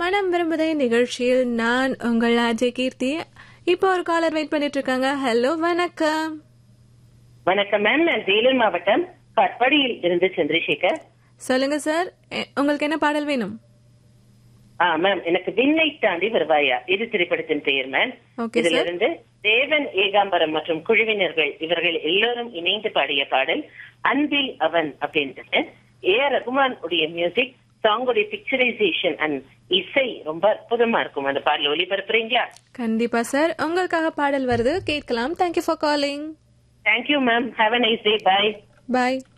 மனம் விரும்புதை நிகழ்ச்சியில் நான் உங்கள் அஜய் கீர்த்தி இப்போ ஒரு காலர் வெயிட் பண்ணிட்டு இருக்காங்க ஹலோ வணக்கம் வணக்கம் மேம் நான் வேலூர் மாவட்டம் கட்பாடியில் இருந்து சந்திரசேகர் சொல்லுங்க சார் எ- உங்களுக்கு என்ன பாடல் வேணும் ஆ மேம் எனக்கு விண்ணை தாண்டி வருவாயா இது திரைப்படத்தின் பெயர் மேம் Okay, இதுல sir. இருந்து தேவன் ஏகாம்பரம் மற்றும் குழுவினர்கள் இவர்கள் எல்லோரும் இணைந்து பாடிய பாடல் அன்பில் அவன் அப்படின்றது ஏ ஆர் ரகுமான் உடைய மியூசிக் சாங்குடைய பிக்சரைசேஷன் அண்ட் இசை ரொம்ப அற்புதமா இருக்கும் அந்த பாடல் ஒளிபரப்புறீங்களா கண்டிப்பா சார் உங்களுக்காக பாடல் வருது கேட்கலாம் thank you for calling thank you ma'am have a nice day bye bye